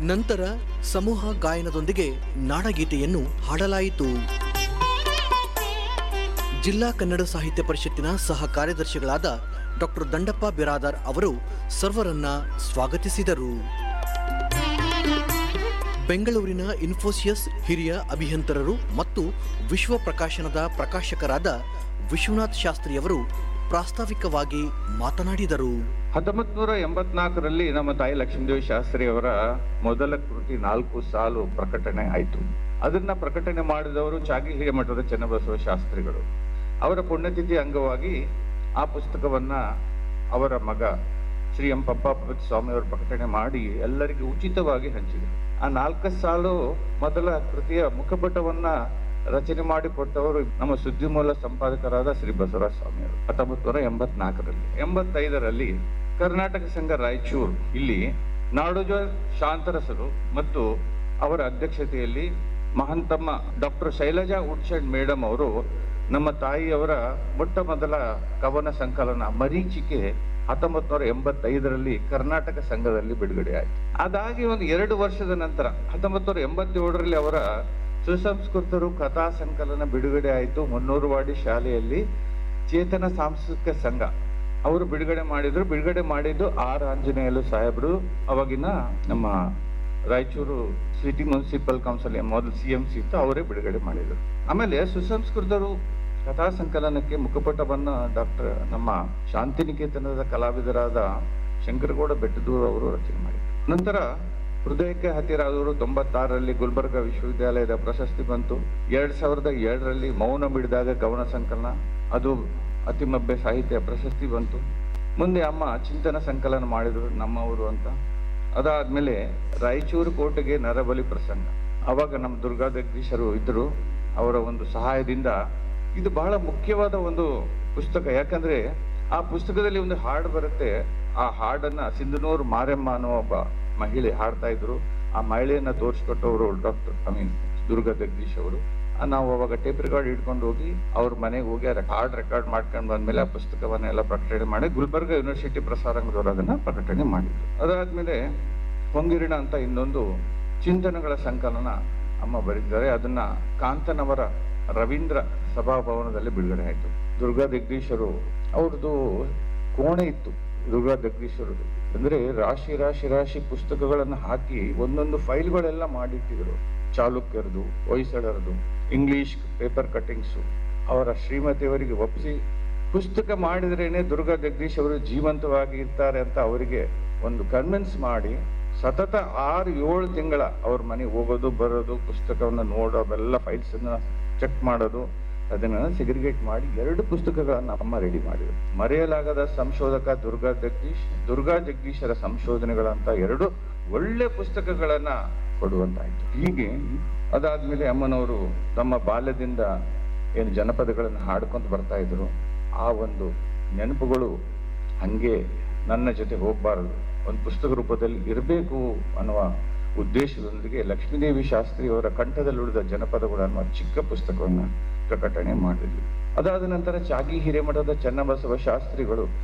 ನಂತರ ಸಮೂಹ ಗಾಯನದೊಂದಿಗೆ ನಾಡಗೀತೆಯನ್ನು ಹಾಡಲಾಯಿತು ಜಿಲ್ಲಾ ಕನ್ನಡ ಸಾಹಿತ್ಯ ಪರಿಷತ್ತಿನ ಸಹ ಕಾರ್ಯದರ್ಶಿಗಳಾದ ಡಾಕ್ಟರ್ ದಂಡಪ್ಪ ಬಿರಾದಾರ್ ಅವರು ಸರ್ವರನ್ನ ಸ್ವಾಗತಿಸಿದರು ಬೆಂಗಳೂರಿನ ಇನ್ಫೋಸಿಯಸ್ ಹಿರಿಯ ಅಭಿಯಂತರರು ಮತ್ತು ವಿಶ್ವ ಪ್ರಕಾಶನದ ಪ್ರಕಾಶಕರಾದ ವಿಶ್ವನಾಥ್ ಶಾಸ್ತ್ರಿಯವರು ಪ್ರಾಸ್ತಾವಿಕವಾಗಿ ಮಾತನಾಡಿದರು ಹತ್ತೊಂಬತ್ ನೂರ ಎಂಬತ್ನಾಲ್ಕರಲ್ಲಿ ನಮ್ಮ ತಾಯಿ ಲಕ್ಷ್ಮೀದೇವಿ ಶಾಸ್ತ್ರಿ ಅವರ ಮೊದಲ ಕೃತಿ ನಾಲ್ಕು ಸಾಲು ಪ್ರಕಟಣೆ ಆಯಿತು ಅದನ್ನ ಪ್ರಕಟಣೆ ಮಾಡಿದವರು ಚಾಗಿ ಹಿರೇಮಠದ ಚನ್ನಬಸವ ಶಾಸ್ತ್ರಿಗಳು ಅವರ ಪುಣ್ಯತಿಥಿ ಅಂಗವಾಗಿ ಆ ಪುಸ್ತಕವನ್ನ ಅವರ ಮಗ ಶ್ರೀ ಎಂ ಪಪ್ಪಾಪತಿ ಸ್ವಾಮಿ ಅವರು ಪ್ರಕಟಣೆ ಮಾಡಿ ಎಲ್ಲರಿಗೂ ಉಚಿತವಾಗಿ ಹಂಚಿದರು ಆ ನಾಲ್ಕು ಸಾಲು ಮೊದಲ ಕೃತಿಯ ಮುಖಪಟವನ್ನ ರಚನೆ ಮಾಡಿಕೊಟ್ಟವರು ನಮ್ಮ ಸುದ್ದಿಮೂಲ ಸಂಪಾದಕರಾದ ಶ್ರೀ ಬಸವರಾಜ ಸ್ವಾಮಿ ಅವರು ಹತ್ತೊಂಬತ್ತು ನೂರ ಎಂಬತ್ನಾಲ್ಕರಲ್ಲಿ ಎಂಬತ್ತೈದರಲ್ಲಿ ಕರ್ನಾಟಕ ಸಂಘ ರಾಯಚೂರು ಇಲ್ಲಿ ನಾಡೋಜ ಶಾಂತರಸರು ಮತ್ತು ಅವರ ಅಧ್ಯಕ್ಷತೆಯಲ್ಲಿ ಮಹಂತಮ್ಮ ಡಾಕ್ಟರ್ ಶೈಲಜಾ ಉಡ್ಚಂಡ್ ಮೇಡಮ್ ಅವರು ನಮ್ಮ ತಾಯಿಯವರ ಮೊಟ್ಟ ಮೊದಲ ಕವನ ಸಂಕಲನ ಮರೀಚಿಕೆ ಹತ್ತೊಂಬತ್ ನೂರ ಎಂಬತ್ತೈದರಲ್ಲಿ ಕರ್ನಾಟಕ ಸಂಘದಲ್ಲಿ ಬಿಡುಗಡೆ ಆಯಿತು ಅದಾಗಿ ಒಂದು ಎರಡು ವರ್ಷದ ನಂತರ ಹತ್ತೊಂಬತ್ ನೂರ ಎಂಬತ್ತೇಳರಲ್ಲಿ ಅವರ ಸುಸಂಸ್ಕೃತರು ಕಥಾ ಸಂಕಲನ ಬಿಡುಗಡೆ ಆಯಿತು ಮುನ್ನೂರುವಾಡಿ ಶಾಲೆಯಲ್ಲಿ ಚೇತನ ಸಾಂಸ್ಕೃತಿಕ ಸಂಘ ಅವರು ಬಿಡುಗಡೆ ಮಾಡಿದ್ರು ಬಿಡುಗಡೆ ಮಾಡಿದ್ದು ಆರ್ ಆಂಜನೇಯಲು ಸಾಹೇಬರು ಅವಾಗಿನ ನಮ್ಮ ರಾಯಚೂರು ಸಿಟಿ ಮುನ್ಸಿಪಲ್ ಕೌನ್ಸಿಲ್ ಮೊದಲು ಸಿ ಎಂ ಸಿ ಇತ್ತು ಅವರೇ ಬಿಡುಗಡೆ ಮಾಡಿದರು ಆಮೇಲೆ ಸುಸಂಸ್ಕೃತರು ಕಥಾ ಸಂಕಲನಕ್ಕೆ ಮುಖಪಟವನ್ನ ಡಾಕ್ಟರ್ ನಮ್ಮ ಶಾಂತಿನಿಕೇತನದ ಕಲಾವಿದರಾದ ಶಂಕರಗೌಡ ಬೆಟ್ಟದೂರು ಅವರು ರಚನೆ ಮಾಡಿದರು ನಂತರ ಹೃದಯಕ್ಕೆ ಹತ್ತಿರಾದವರು ತೊಂಬತ್ತಾರರಲ್ಲಿ ಗುಲ್ಬರ್ಗಾ ವಿಶ್ವವಿದ್ಯಾಲಯದ ಪ್ರಶಸ್ತಿ ಬಂತು ಎರಡ್ ಸಾವಿರದ ಏಳರಲ್ಲಿ ಮೌನ ಬಿಡಿದಾಗ ಕವನ ಸಂಕಲನ ಅದು ಅತಿಮಬ್ಬೆ ಸಾಹಿತ್ಯ ಪ್ರಶಸ್ತಿ ಬಂತು ಮುಂದೆ ಅಮ್ಮ ಚಿಂತನ ಸಂಕಲನ ಮಾಡಿದ್ರು ನಮ್ಮವರು ಅಂತ ಅದಾದ್ಮೇಲೆ ರಾಯಚೂರು ಕೋಟೆಗೆ ನರಬಲಿ ಪ್ರಸಂಗ ಅವಾಗ ನಮ್ಮ ದುರ್ಗಾ ಜಗದೀಶರು ಇದ್ರು ಅವರ ಒಂದು ಸಹಾಯದಿಂದ ಇದು ಬಹಳ ಮುಖ್ಯವಾದ ಒಂದು ಪುಸ್ತಕ ಯಾಕಂದ್ರೆ ಆ ಪುಸ್ತಕದಲ್ಲಿ ಒಂದು ಹಾಡು ಬರುತ್ತೆ ಆ ಹಾಡನ್ನ ಸಿಂಧನೂರು ಮಾರೆಮ್ಮ ಅನ್ನೋ ಒಬ್ಬ ಮಹಿಳೆ ಹಾಡ್ತಾ ಇದ್ರು ಆ ಮಹಿಳೆಯನ್ನ ತೋರಿಸ್ಕೊಟ್ಟವರು doctor I mean Durga Jagadish ಅವರು ಆ ನಾವು ಅವಾಗ ಟೇಪ್ ರೆಕಾರ್ಡ್ ಇಟ್ಕೊಂಡು ಹೋಗಿ ಅವ್ರ ಮನೆಗೆ ಹೋಗಿ ಆ ಹಾಡ್ ರೆಕಾರ್ಡ್ ಮಾಡ್ಕೊಂಡು ಬಂದ್ಮೇಲೆ ಆ ಪುಸ್ತಕವನ್ನ ಎಲ್ಲ ಪ್ರಕಟಣೆ ಮಾಡಿ ಗುಲ್ಬರ್ಗ ಯೂನಿವರ್ಸಿಟಿ ಪ್ರಸಾರಾಂಗದವರು ಅದನ್ನ ಪ್ರಕಟಣೆ ಮಾಡಿದ್ರು ಅದಾದ್ಮೇಲೆ ಹೊಂಗಿರಿಣ ಅಂತ ಇನ್ನೊಂದು ಚಿಂತನೆಗಳ ಸಂಕಲನ ಅಮ್ಮ ಬರೆದಿದ್ದಾರೆ ಅದನ್ನ ಕಾಂತನವರ ರವೀಂದ್ರ ಸಭಾಭವನದಲ್ಲಿ ಬಿಡುಗಡೆ ಆಯಿತು ದುರ್ಗಾ ಜಗದೀಶರು ಅವ್ರದ್ದು ಕೋಣೆ ಇತ್ತು ದುರ್ಗಾ ಜಗದೀಶರದು ಅಂದ್ರೆ ರಾಶಿ ರಾಶಿ ರಾಶಿ ಪುಸ್ತಕಗಳನ್ನು ಹಾಕಿ ಒಂದೊಂದು ಫೈಲ್ಗಳೆಲ್ಲ ಮಾಡಿಟ್ಟಿದ್ರು ಚಾಲುಕ್ಯರದು ಹೊಯ್ಸಳರದು ಇಂಗ್ಲಿಷ್ ಪೇಪರ್ ಕಟ್ಟಿಂಗ್ಸು ಅವರ ಶ್ರೀಮತಿಯವರಿಗೆ ಒಪ್ಪಿಸಿ ಪುಸ್ತಕ ಮಾಡಿದ್ರೇನೆ ದುರ್ಗಾ ಜಗದೀಶ್ ಅವರು ಜೀವಂತವಾಗಿ ಇರ್ತಾರೆ ಅಂತ ಅವರಿಗೆ ಒಂದು ಕನ್ವಿನ್ಸ್ ಮಾಡಿ ಸತತ ಆರು ಏಳು ತಿಂಗಳ ಅವ್ರ ಮನೆಗೆ ಹೋಗೋದು ಬರೋದು ಪುಸ್ತಕವನ್ನ ನೋಡೋ ಅವೆಲ್ಲ ಫೈಲ್ಸ್ ಅನ್ನ ಚೆಕ್ ಮಾಡೋದು ಅದನ್ನ ಸಿಗ್ರಿಗೇಟ್ ಮಾಡಿ ಎರಡು ಪುಸ್ತಕಗಳನ್ನ ಅಮ್ಮ ರೆಡಿ ಮಾಡಿದ್ರು ಮರೆಯಲಾಗದ ಸಂಶೋಧಕ ದುರ್ಗಾ ಜಗದೀಶ್ ದುರ್ಗಾ ಜಗದೀಶರ ಸಂಶೋಧನೆಗಳಂತ ಎರಡು ಒಳ್ಳೆ ಪುಸ್ತಕಗಳನ್ನ ಕೊಡುವಂತಾಯ್ತು ಹೀಗೆ ಅದಾದ್ಮೇಲೆ ಅಮ್ಮನವರು ತಮ್ಮ ಬಾಲ್ಯದಿಂದ ಏನು ಜನಪದಗಳನ್ನು ಹಾಡ್ಕೊಂತ ಬರ್ತಾ ಇದ್ರು ಆ ಒಂದು ನೆನಪುಗಳು ಹಂಗೆ ನನ್ನ ಜೊತೆ ಹೋಗ್ಬಾರದು ಒಂದು ಪುಸ್ತಕ ರೂಪದಲ್ಲಿ ಇರಬೇಕು ಅನ್ನುವ ಉದ್ದೇಶದೊಂದಿಗೆ ಲಕ್ಷ್ಮೀದೇವಿ ಶಾಸ್ತ್ರಿ ಅವರ ಕಂಠದಲ್ಲಿ ಉಳಿದ ಜನಪದಗಳು ಅನ್ನುವ ಚಿಕ್ಕ ಪುಸ್ತಕವನ್ನ ಪ್ರಕಟಣೆ ಮಾಡಿದ್ವಿ ಅದಾದ ನಂತರ ಚಾಗಿ ಹಿರೇಮಠದ ಚನ್ನಬಸವ ಶಾಸ್ತ್ರಿಗಳು